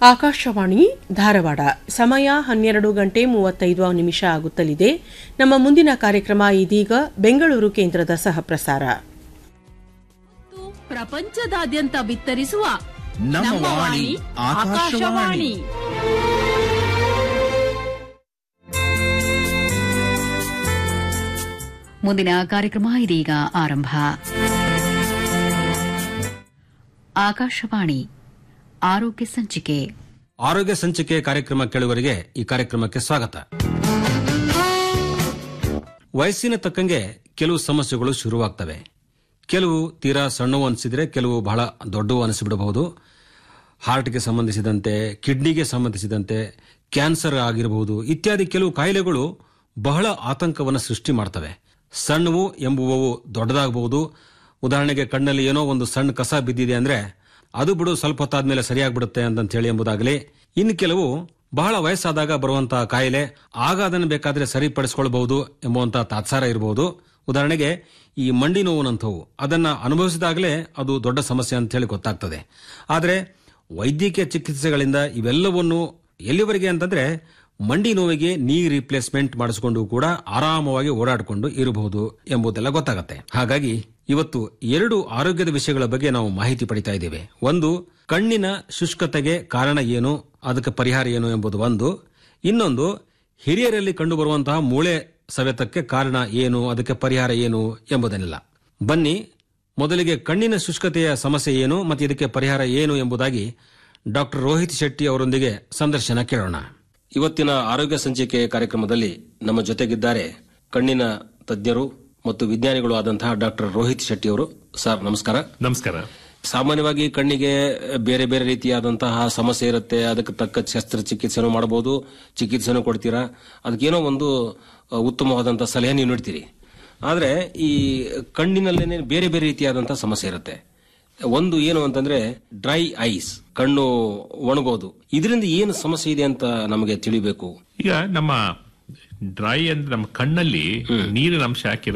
ಆಕಾಶವಾಣಿ ಧಾರವಾಡ ಸಮಯ ಹನ್ನೆರಡು ಗಂಟೆ ಮೂವತ್ತೈದು ನಿಮಿಷ ಆಗುತ್ತಲಿದೆ ನಮ್ಮ ಮುಂದಿನ ಕಾರ್ಯಕ್ರಮ ಇದೀಗ ಬೆಂಗಳೂರು ಕೇಂದ್ರದ ಸಹಪ್ರಸಾರ ಮತ್ತು ಪ್ರಪಂಚದಾದ್ಯಂತ ಬಿತ್ತರಿಸುವ ನಮ್ಮ ವಾಣಿ ಆಕಾಶವಾಣಿ ಮುಂದಿನ ಕಾರ್ಯಕ್ರಮ ಇದೀಗ ಆರಂಭ ಆಕಾಶವಾಣಿ ಆರೋಗ್ಯ ಸಂಚಿಕೆ ಆರೋಗ್ಯ ಸಂಚಿಕೆ ಕಾರ್ಯಕ್ರಮ ಕೇಳುವರಿಗೆ ಈ ಕಾರ್ಯಕ್ರಮಕ್ಕೆ ಸ್ವಾಗತ ವಯಸ್ಸಿನ ತಕ್ಕಂಗೆ ಕೆಲವು ಸಮಸ್ಯೆಗಳು ಶುರುವಾಗ್ತವೆ ಕೆಲವು ತೀರಾ ಸಣ್ಣವು ಅನಿಸಿದ್ರೆ ಕೆಲವು ಬಹಳ ದೊಡ್ಡವು ಅನಿಸಿಬಿಡಬಹುದು ಹಾರ್ಟ್ಗೆ ಸಂಬಂಧಿಸಿದಂತೆ ಕಿಡ್ನಿಗೆ ಸಂಬಂಧಿಸಿದಂತೆ ಕ್ಯಾನ್ಸರ್ ಆಗಿರಬಹುದು ಇತ್ಯಾದಿ ಕೆಲವು ಕಾಯಿಲೆಗಳು ಬಹಳ ಆತಂಕವನ್ನು ಸೃಷ್ಟಿ ಮಾಡ್ತವೆ ಸಣ್ಣವು ಎಂಬುವವು ದೊಡ್ಡದಾಗಬಹುದು ಉದಾಹರಣೆಗೆ ಕಣ್ಣಲ್ಲಿ ಏನೋ ಒಂದು ಸಣ್ಣ ಕಸ ಬಿದ್ದಿದೆ ಅಂದ್ರೆ ಅದು ಬಿಡು ಸ್ವಲ್ಪ ಹೊತ್ತಾದ್ಮೇಲೆ ಸರಿಯಾಗ್ಬಿಡುತ್ತೆ ಅಂತ ಹೇಳಿ ಎಂಬುದಾಗಲಿ ಇನ್ನು ಕೆಲವು ಬಹಳ ವಯಸ್ಸಾದಾಗ ಬರುವಂತಹ ಕಾಯಿಲೆ ಆಗ ಅದನ್ನು ಬೇಕಾದ್ರೆ ಸರಿಪಡಿಸಿಕೊಳ್ಬಹುದು ಎಂಬುವಂತಹ ತಾತ್ಸಾರ ಇರಬಹುದು ಉದಾಹರಣೆಗೆ ಈ ಮಂಡಿ ನೋವುನಂಥವು ಅದನ್ನ ಅನುಭವಿಸಿದಾಗಲೇ ಅದು ದೊಡ್ಡ ಸಮಸ್ಯೆ ಅಂತ ಹೇಳಿ ಗೊತ್ತಾಗ್ತದೆ ಆದರೆ ವೈದ್ಯಕೀಯ ಚಿಕಿತ್ಸೆಗಳಿಂದ ಇವೆಲ್ಲವನ್ನು ಎಲ್ಲಿವರೆಗೆ ಅಂತಂದ್ರೆ ಮಂಡಿ ನೋವಿಗೆ ನೀ ರಿಪ್ಲೇಸ್ಮೆಂಟ್ ಮಾಡಿಸಿಕೊಂಡು ಕೂಡ ಆರಾಮವಾಗಿ ಓಡಾಡಿಕೊಂಡು ಇರಬಹುದು ಎಂಬುದೆಲ್ಲ ಗೊತ್ತಾಗತ್ತೆ ಹಾಗಾಗಿ ಇವತ್ತು ಎರಡು ಆರೋಗ್ಯದ ವಿಷಯಗಳ ಬಗ್ಗೆ ನಾವು ಮಾಹಿತಿ ಪಡಿತಾ ಇದ್ದೇವೆ ಒಂದು ಕಣ್ಣಿನ ಶುಷ್ಕತೆಗೆ ಕಾರಣ ಏನು ಅದಕ್ಕೆ ಪರಿಹಾರ ಏನು ಎಂಬುದು ಒಂದು ಇನ್ನೊಂದು ಹಿರಿಯರಲ್ಲಿ ಕಂಡುಬರುವಂತಹ ಮೂಳೆ ಸವೆತಕ್ಕೆ ಕಾರಣ ಏನು ಅದಕ್ಕೆ ಪರಿಹಾರ ಏನು ಎಂಬುದನ್ನೆಲ್ಲ ಬನ್ನಿ ಮೊದಲಿಗೆ ಕಣ್ಣಿನ ಶುಷ್ಕತೆಯ ಸಮಸ್ಯೆ ಏನು ಮತ್ತು ಇದಕ್ಕೆ ಪರಿಹಾರ ಏನು ಎಂಬುದಾಗಿ ಡಾಕ್ಟರ್ ರೋಹಿತ್ ಶೆಟ್ಟಿ ಅವರೊಂದಿಗೆ ಸಂದರ್ಶನ ಕೇಳೋಣ ಇವತ್ತಿನ ಆರೋಗ್ಯ ಸಂಚಿಕೆ ಕಾರ್ಯಕ್ರಮದಲ್ಲಿ ನಮ್ಮ ಜೊತೆಗಿದ್ದಾರೆ ಕಣ್ಣಿನ ತಜ್ಞರು ಮತ್ತು ವಿಜ್ಞಾನಿಗಳು ಆದಂತಹ ಡಾಕ್ಟರ್ ರೋಹಿತ್ ಶೆಟ್ಟಿ ಅವರು ಸರ್ ನಮಸ್ಕಾರ ನಮಸ್ಕಾರ ಸಾಮಾನ್ಯವಾಗಿ ಕಣ್ಣಿಗೆ ಬೇರೆ ಬೇರೆ ರೀತಿಯಾದಂತಹ ಸಮಸ್ಯೆ ಇರುತ್ತೆ ಅದಕ್ಕೆ ತಕ್ಕ ಶಸ್ತ್ರಚಿಕಿತ್ಸೆನೂ ಮಾಡಬಹುದು ಚಿಕಿತ್ಸೆನೂ ಕೊಡ್ತೀರಾ ಅದಕ್ಕೇನೋ ಒಂದು ಅ, ಉತ್ತಮವಾದಂತಹ ಸಲಹೆ ನೀವು ನೀಡ್ತೀರಿ ಆದ್ರೆ ಈ ಕಣ್ಣಿನಲ್ಲೇನೆ ಬೇರೆ ಬೇರೆ ರೀತಿಯಾದಂತಹ ಸಮಸ್ಯೆ ಇರುತ್ತೆ ಒಂದು ಏನು ಅಂತಂದ್ರೆ ಡ್ರೈ ಐಸ್ ಕಣ್ಣು ಒಣಗೋದು ಇದರಿಂದ ಏನು ಸಮಸ್ಯೆ ಇದೆ ಅಂತ ನಮಗೆ ತಿಳಿಬೇಕು ಈಗ ನಮ್ಮ ಡ್ರೈ ಅಂದ್ರೆ ನಮ್ಮ ಕಣ್ಣಲ್ಲಿ ನೀರಿನ ಅಂಶ ಹಾಕಿರ